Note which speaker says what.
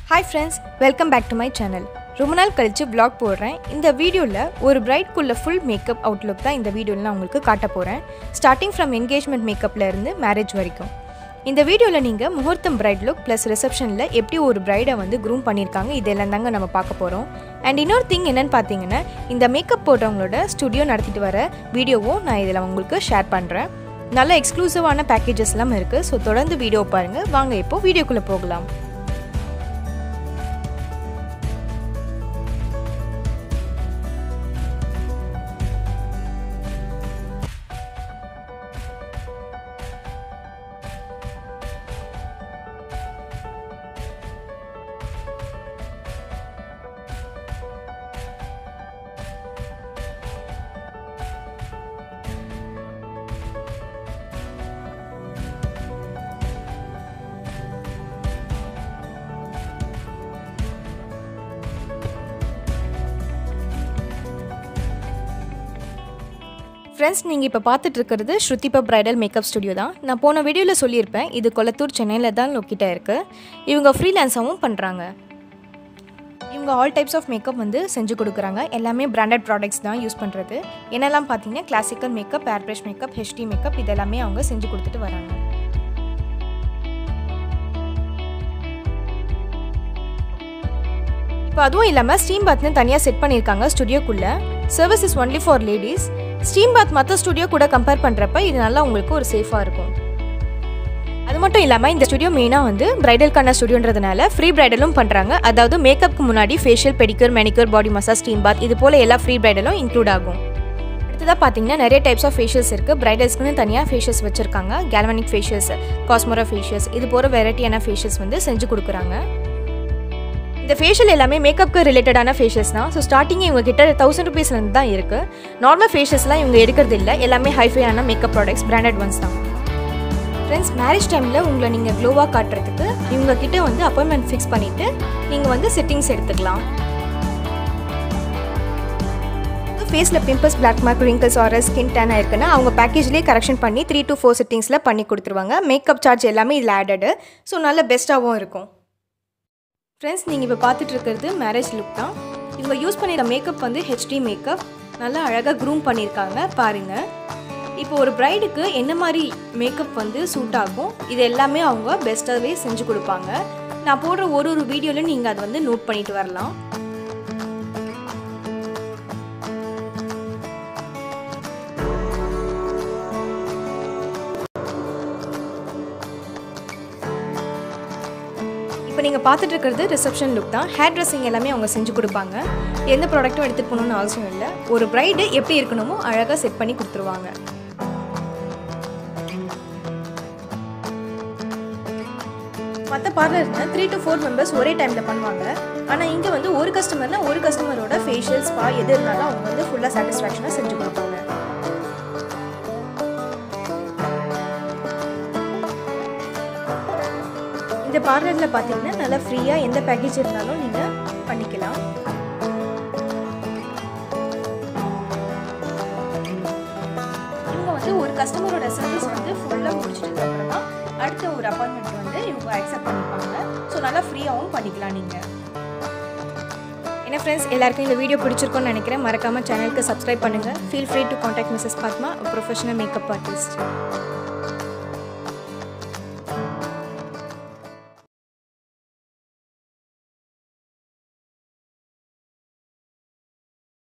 Speaker 1: hi friends welcome back to my channel ரொம்ப நாள் கழித்து vlog போடுறேன் இந்த வீடியோவில் ஒரு பிரைட்குள்ள ஃபுல் மேக்கப் அவுட்லுக் தான் இந்த வீடியோவில் நான் உங்களுக்கு காட்ட போகிறேன் ஸ்டார்டிங் ஃப்ரம் என்கேஜ்மெண்ட் மேக்கப்பில் இருந்து மேரேஜ் வரைக்கும் இந்த வீடியோவில் நீங்கள் முகூர்த்தம் பிரைட் லுக் ப்ளஸ் ரிசப்ஷனில் எப்படி ஒரு பிரைடை வந்து க்ரூம் பண்ணியிருக்காங்க இதெல்லாம் தாங்க நம்ம பார்க்க போகிறோம் அண்ட் இன்னொரு திங் என்னென்னு பார்த்தீங்கன்னா இந்த மேக்கப் போடுறவங்களோட ஸ்டுடியோ நடத்திட்டு வர வீடியோவும் நான் இதில் உங்களுக்கு ஷேர் பண்ணுறேன் நல்ல எக்ஸ்க்ளூசிவான பேக்கேஜஸ்லாம் இருக்குது ஸோ தொடர்ந்து வீடியோ பாருங்கள் வாங்க இப்போது வீடியோக்குள்ளே போகலாம் ஃப்ரெண்ட்ஸ் நீங்கள் இப்போ பார்த்துட்டு இருக்கிறது ஸ்ருதிபா பிரைடல் மேக்கப் ஸ்டுடியோ தான் நான் போன வீடியோவில் சொல்லியிருப்பேன் இது கொளத்தூர் சென்னையில் தான் லொக்கிட்ட இருக்குது இவங்க ஃப்ரீலான்ஸாகவும் பண்ணுறாங்க இவங்க ஆல் டைப்ஸ் ஆஃப் மேக்கப் வந்து செஞ்சு கொடுக்குறாங்க எல்லாமே பிராண்டட் ப்ராடக்ட்ஸ் தான் யூஸ் பண்ணுறது என்னெல்லாம் பார்த்தீங்கன்னா classical makeup air brush makeup HD makeup இதெல்லாமே அவங்க செஞ்சு கொடுத்துட்டு வராங்க இப்போ அதுவும் இல்லாமல் ஸ்டீம் பாத்னு தனியாக செட் பண்ணியிருக்காங்க ஸ்டுடியோக்குள்ளே service is only for ladies steam bath மற்ற ஸ்டுடியோ கூட கம்பேர் பண்ணுறப்ப இது நல்லா உங்களுக்கு ஒரு சேஃபாக இருக்கும் அது மட்டும் இல்லாமல் இந்த ஸ்டுடியோ மெயினாக வந்து பிரைடலுக்கான ஸ்டுடியோன்றதுனால ஃப்ரீ பிரைடலும் பண்ணுறாங்க அதாவது மேக்கப்புக்கு முன்னாடி facial pedicure manicure body massage steam bath இது போல் எல்லா ஃப்ரீ பிரைடலும் இன்க்ளூட் ஆகும் அடுத்ததாக பார்த்தீங்கன்னா நிறைய டைப்ஸ் ஆஃப் ஃபேஷியல்ஸ் இருக்குது பிரைடல்ஸ்க்குன்னு தனியாக ஃபேஷியல்ஸ் வச்சுருக்காங்க கேல்வனிக் ஃபேஷியல்ஸ் காஸ்மோரா ஃபேஷியல்ஸ் இது போகிற வெரைட்டியான ஃபேஷியல்ஸ் வந்து செஞ்சு கொடுக்குறாங்க இந்த ஃபேஷியல் எல்லாமே மேக்கப்புக்கு ரிலேட்டடான ஃபேஷியல்ஸ் தான் ஸோ ஸ்டார்டிங் இவங்க கிட்ட தௌசண்ட் ருபீஸ்லேருந்து தான் இருக்குது நார்மல் ஃபேஷியல்ஸ்லாம் இவங்க எடுக்கிறது இல்லை எல்லாமே ஹைஃபையான மேக்கப் ப்ராடக்ட்ஸ் பிராண்டட் ஒன்ஸ் தான் ஃப்ரெண்ட்ஸ் மேரேஜ் டைமில் உங்களை நீங்கள் க்ளோவாக காட்டுறதுக்கு இவங்க கிட்ட வந்து அப்பாயின்மெண்ட் ஃபிக்ஸ் பண்ணிவிட்டு நீங்கள் வந்து செட்டிங்ஸ் எடுத்துக்கலாம் ஃபேஸில் pimples black mark wrinkles or skin tan ஆயிருக்குன்னா அவங்க பேக்கேஜ்லேயே கரெக்ஷன் பண்ணி த்ரீ டு ஃபோர் செட்டிங்ஸில் பண்ணி கொடுத்துருவாங்க மேக்கப் சார்ஜ் எல்லாமே இதில் ஆடடு ஸோ நல்ல பெஸ்ட்டாகவும் இருக்கும் ஃப்ரெண்ட்ஸ் நீங்கள் இப்போ பார்த்துட்டு இருக்கிறது மேரேஜ் லுக் தான் இவங்க யூஸ் பண்ணியிருக்க மேக்கப் வந்து ஹெச்டி மேக்கப் நல்லா அழகாக க்ரூம் பண்ணியிருக்காங்க பாருங்கள் இப்போ ஒரு ப்ரைடுக்கு என்ன மாதிரி மேக்கப் வந்து சூட் ஆகும் இது எல்லாமே அவங்க பெஸ்ட்டாகவே செஞ்சு கொடுப்பாங்க நான் போடுற ஒரு ஒரு வீடியோலையும் நீங்கள் அதை வந்து நோட் பண்ணிட்டு வரலாம் இப்போ நீங்கள் பார்த்துட்டு இருக்கிறது ரிசப்ஷன் லுக் தான் ஹேர் ட்ரெஸ்ஸிங் எல்லாமே அவங்க செஞ்சு கொடுப்பாங்க எந்த ப்ராடக்ட்டும் எடுத்துகிட்டு போகணுன்னு அவசியம் இல்லை ஒரு ப்ரைடு எப்படி இருக்கணுமோ அழகாக செட் பண்ணி கொடுத்துருவாங்க மற்ற பார்லரில் த்ரீ டு ஃபோர் மெம்பர்ஸ் ஒரே டைமில் பண்ணுவாங்க ஆனால் இங்கே வந்து ஒரு கஸ்டமர்னால் ஒரு கஸ்டமரோட ஃபேஷியல் ஸ்பா எது இருந்தாலும் அவங்க வந்து ஃபுல்லாக சாட்டிஸ்ஃபேக்ஷனாக செஞ்சு கொடுப்பாங்க இந்த பார்லரில் பார்த்தீங்கன்னா நல்லா ஃப்ரீயாக எந்த பேக்கேஜ் இருந்தாலும் நீங்கள் பண்ணிக்கலாம் இவங்க வந்து ஒரு கஸ்டமரோட சர்வீஸ் வந்து ஃபுல்லாக முடிச்சிட்டதுக்கு அப்புறமா அடுத்த ஒரு அப்பாயின்மெண்ட் வந்து இவங்க அக்செப்ட் பண்ணிப்பாங்க ஸோ நல்லா ஃப்ரீயாகவும் பண்ணிக்கலாம் நீங்கள் என்ன ஃப்ரெண்ட்ஸ் எல்லாருக்கும் இந்த வீடியோ பிடிச்சிருக்கோன்னு நினைக்கிறேன் மறக்காமல் சேனலுக்கு சப்ஸ்கிரைப் பண்ணுங்கள் feel free to contact Mrs Fathima professional makeup artist